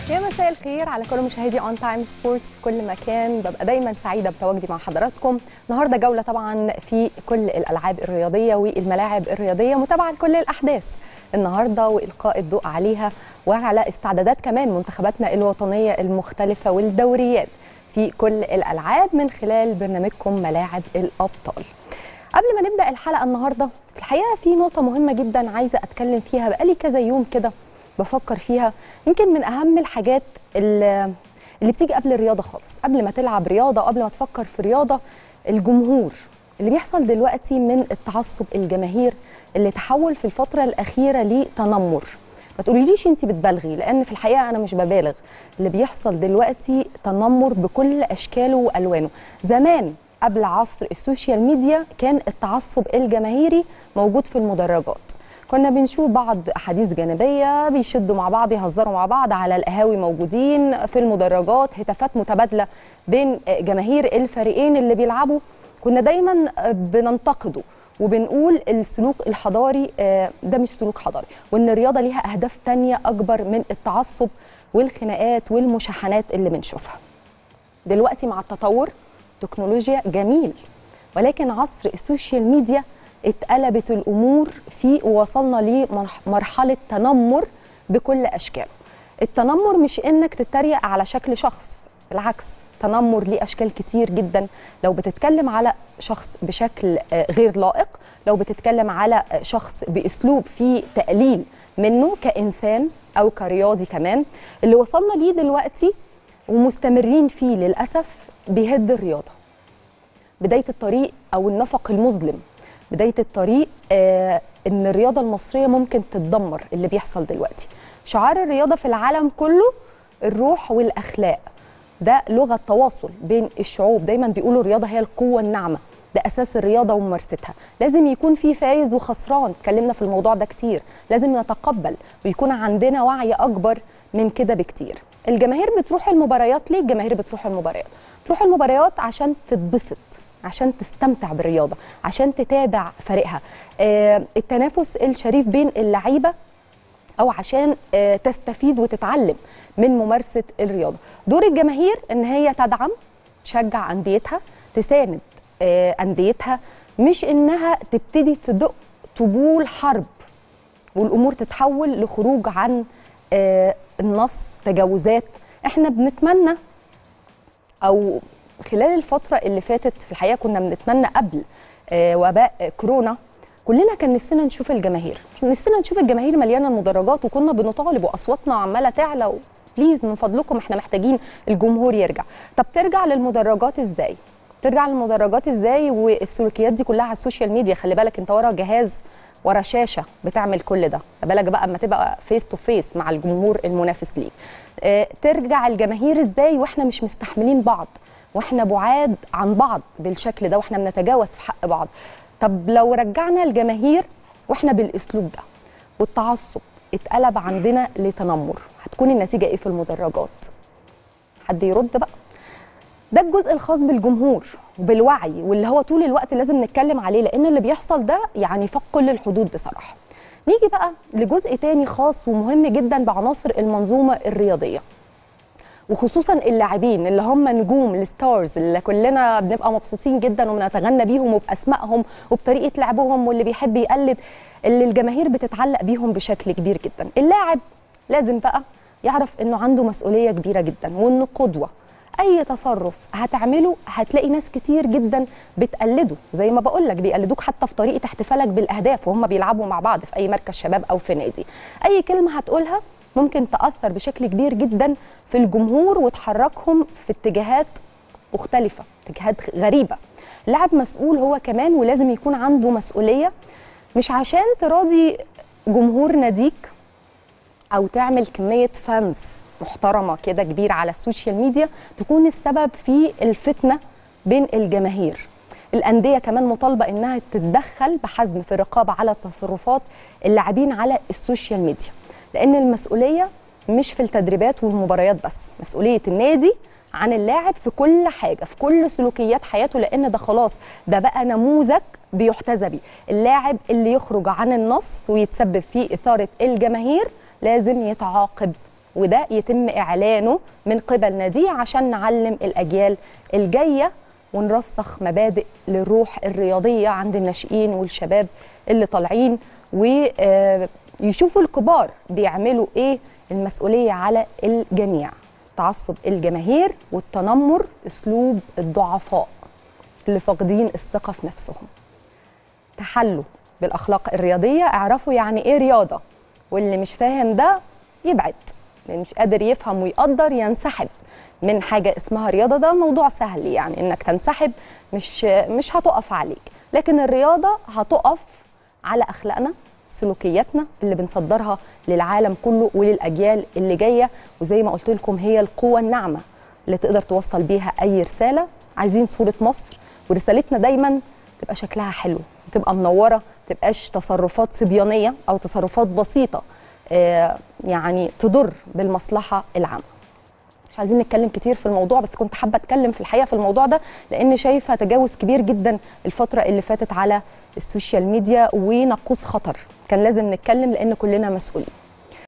يا مساء الخير على كل مشاهدي اون تايم سبورتس في كل مكان ببقى دايما سعيده بتواجدي مع حضراتكم النهارده جوله طبعا في كل الالعاب الرياضيه والملاعب الرياضيه متابعه لكل الاحداث النهارده والقاء الضوء عليها وعلى استعدادات كمان منتخباتنا الوطنيه المختلفه والدوريات في كل الالعاب من خلال برنامجكم ملاعب الابطال قبل ما نبدا الحلقه النهارده في الحقيقه في نقطه مهمه جدا عايزه اتكلم فيها بقالي كذا يوم كده بفكر فيها يمكن من اهم الحاجات اللي, اللي بتيجي قبل الرياضه خالص قبل ما تلعب رياضه قبل ما تفكر في رياضه الجمهور اللي بيحصل دلوقتي من التعصب الجماهير اللي تحول في الفتره الاخيره لتنمر ما تقوليليش انت بتبالغي لان في الحقيقه انا مش ببالغ اللي بيحصل دلوقتي تنمر بكل اشكاله والوانه زمان قبل عصر السوشيال ميديا كان التعصب الجماهيري موجود في المدرجات كنا بنشوف بعض احاديث جانبيه بيشدوا مع بعض يهزروا مع بعض على القهاوي موجودين في المدرجات هتافات متبادله بين جماهير الفريقين اللي بيلعبوا كنا دايما بننتقده وبنقول السلوك الحضاري ده مش سلوك حضاري وان الرياضه ليها اهداف تانية اكبر من التعصب والخناقات والمشاحنات اللي بنشوفها دلوقتي مع التطور تكنولوجيا جميل ولكن عصر السوشيال ميديا اتقلبت الامور فيه ووصلنا لمرحله تنمر بكل اشكاله التنمر مش انك تتريق على شكل شخص بالعكس تنمر ليه اشكال كتير جدا لو بتتكلم على شخص بشكل غير لائق لو بتتكلم على شخص باسلوب فيه تقليل منه كانسان او كرياضي كمان اللي وصلنا ليه دلوقتي ومستمرين فيه للاسف بيهد الرياضه بدايه الطريق او النفق المظلم بدايه الطريق آه ان الرياضه المصريه ممكن تتدمر اللي بيحصل دلوقتي شعار الرياضه في العالم كله الروح والاخلاق ده لغه تواصل بين الشعوب دايما بيقولوا الرياضه هي القوه الناعمه ده اساس الرياضه وممارستها لازم يكون في فايز وخسران اتكلمنا في الموضوع ده كتير لازم نتقبل ويكون عندنا وعي اكبر من كده بكتير الجماهير بتروح المباريات ليه الجماهير بتروح المباريات تروح المباريات عشان تتبسط عشان تستمتع بالرياضه عشان تتابع فريقها آه التنافس الشريف بين اللعيبه او عشان آه تستفيد وتتعلم من ممارسه الرياضه دور الجماهير ان هي تدعم تشجع انديتها تساند آه انديتها مش انها تبتدي تدق طبول حرب والامور تتحول لخروج عن النص تجاوزات احنا بنتمنى او خلال الفترة اللي فاتت في الحقيقة كنا بنتمنى قبل آه وباء كورونا كلنا كان نفسنا نشوف الجماهير نفسنا نشوف الجماهير مليانة المدرجات وكنا بنطالب وأصواتنا عمالة تعلى بليز من فضلكم احنا محتاجين الجمهور يرجع طب ترجع للمدرجات ازاي ترجع للمدرجات ازاي والسلوكيات دي كلها على السوشيال ميديا خلي بالك انت ورا جهاز ورا شاشه بتعمل كل ده بالك بقى اما تبقى فيس تو فيس مع الجمهور المنافس ليك اه ترجع الجماهير ازاي واحنا مش مستحملين بعض واحنا بعاد عن بعض بالشكل ده واحنا بنتجاوز في حق بعض طب لو رجعنا الجماهير واحنا بالاسلوب ده والتعصب اتقلب عندنا لتنمر هتكون النتيجه ايه في المدرجات حد يرد بقى ده الجزء الخاص بالجمهور وبالوعي واللي هو طول الوقت لازم نتكلم عليه لان اللي بيحصل ده يعني فوق كل الحدود بصراحه نيجي بقى لجزء تاني خاص ومهم جدا بعناصر المنظومه الرياضيه وخصوصا اللاعبين اللي هم نجوم الستارز اللي كلنا بنبقى مبسوطين جدا وبنتغنى بيهم وباسمائهم وبطريقه لعبهم واللي بيحب يقلد اللي الجماهير بتتعلق بيهم بشكل كبير جدا اللاعب لازم بقى يعرف انه عنده مسؤوليه كبيره جدا وانه قدوه اي تصرف هتعمله هتلاقي ناس كتير جدا بتقلده زي ما بقول لك بيقلدوك حتى في طريقه احتفالك بالاهداف وهم بيلعبوا مع بعض في اي مركز شباب او في نادي اي كلمه هتقولها ممكن تأثر بشكل كبير جدا في الجمهور وتحركهم في اتجاهات مختلفة اتجاهات غريبة اللاعب مسؤول هو كمان ولازم يكون عنده مسؤولية مش عشان تراضي جمهور ناديك أو تعمل كمية فانز محترمة كده كبيرة على السوشيال ميديا تكون السبب في الفتنة بين الجماهير الأندية كمان مطالبة إنها تتدخل بحزم في الرقابة على تصرفات اللاعبين على السوشيال ميديا لان المسؤوليه مش في التدريبات والمباريات بس مسؤوليه النادي عن اللاعب في كل حاجه في كل سلوكيات حياته لان ده خلاص ده بقى نموذج بيحتذى بيه اللاعب اللي يخرج عن النص ويتسبب في اثاره الجماهير لازم يتعاقب وده يتم اعلانه من قبل ناديه عشان نعلم الاجيال الجايه ونرسخ مبادئ للروح الرياضيه عند الناشئين والشباب اللي طالعين ويشوفوا الكبار بيعملوا ايه المسؤوليه على الجميع تعصب الجماهير والتنمر اسلوب الضعفاء اللي فاقدين الثقه في نفسهم تحلوا بالاخلاق الرياضيه اعرفوا يعني ايه رياضه واللي مش فاهم ده يبعد اللي مش قادر يفهم ويقدر ينسحب من حاجه اسمها رياضه ده موضوع سهل يعني انك تنسحب مش مش هتقف عليك لكن الرياضه هتقف على اخلاقنا سلوكياتنا اللي بنصدرها للعالم كله وللاجيال اللي جايه وزي ما قلت لكم هي القوه الناعمه اللي تقدر توصل بيها اي رساله عايزين صوره مصر ورسالتنا دايما تبقى شكلها حلو تبقى منوره تبقاش تصرفات صبيانيه او تصرفات بسيطه آه يعني تضر بالمصلحه العامه مش عايزين نتكلم كتير في الموضوع بس كنت حابه اتكلم في الحقيقه في الموضوع ده لان شايفه تجاوز كبير جدا الفتره اللي فاتت على السوشيال ميديا ونقوص خطر كان لازم نتكلم لان كلنا مسؤولين